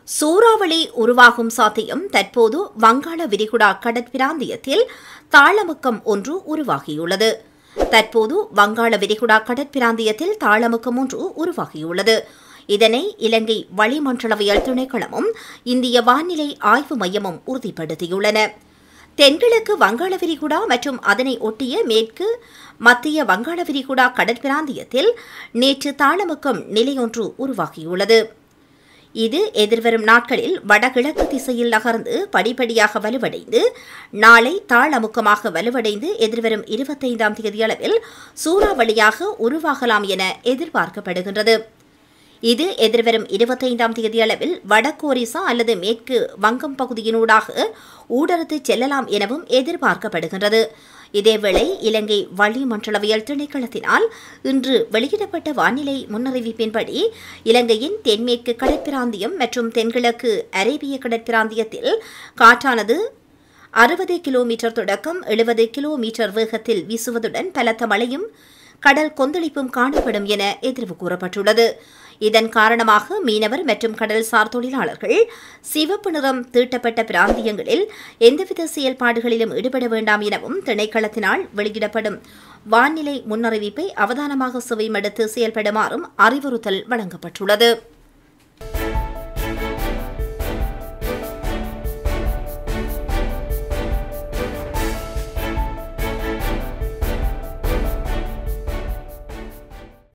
சூறாவளி உருவாகும் சாத்தியம் தற்போது வங்காள விரிகுடா கடற்பிராந்தியத்தில் தாளமுக்கம் ஒன்று உருவாகியுள்ளது தற்போது வங்காள விரிகுடா கடற்பிராந்தியத்தில் தாளமுக்கம் ஒன்று உருவாகியுள்ளது இதனை இலங்கை வளிமண்டலவியல் திணைக்களமும் இந்திய வானிலை ஆய்வு மையமும் உறுதிப்படுத்தியுள்ளன தென்கிழக்கு வங்காள விரிகுடா மற்றும் அதனை ஒட்டிய மேற்கு மத்திய வங்காள விரிகுடா கடற்பிராந்தியத்தில் நேற்று தாளமுக்கம் நிலையொன்று உருவாகியுள்ளது இது எதிர்வரும் நாட்களில் வடகிழக்கு திசையில் நகர்ந்து படிப்படியாக வலுவடைந்து நாளை தாழமுக்கமாக வலுவடைந்து எதிர்வரும் இருபத்தைந்தாம் தேதியளவில் சூறாவளியாக உருவாகலாம் என எதிர்பார்க்கப்படுகின்றது இது எதிர்வரும் இருபத்தைந்தாம் தேதியளவில் வடகோரிசா அல்லது மேற்கு வங்கம் பகுதியினூடாக ஊடறுத்து செல்லலாம் எனவும் எதிர்பார்க்கப்படுகின்றது இதேவேளை இலங்கை வளிமண்டலவியல் திணைக்களத்தினால் இன்று வெளியிடப்பட்ட வானிலை முன்னறிவிப்பின்படி இலங்கையின் தென்மேற்கு கடற்பிராந்தியம் மற்றும் தென்கிழக்கு அரேபிய கடற்பிராந்தியத்தில் காற்றானது அறுபது கிலோமீட்டர் தொடக்கம் எழுபது கிலோமீட்டர் வேகத்தில் வீசுவதுடன் பலத்த மழையும் கடல் கொந்தளிப்பும் காணப்படும் என எதிர்வு கூறப்பட்டுள்ளது இதன் காரணமாக மீனவர் மற்றும் கடல்சார் தொழிலாளர்கள் சிவப்பு நிறம் தீட்டப்பட்ட பிராந்தியங்களில் எந்தவித செயல்பாடுகளிலும் ஈடுபட வேண்டாம் எனவும் திணைக்களத்தினால் வெளியிடப்படும் வானிலை முன்னறிவிப்பை அவதானமாக செவிமடுத்து செயல்படுமாறும் அறிவுறுத்தல் வழங்கப்பட்டுள்ளது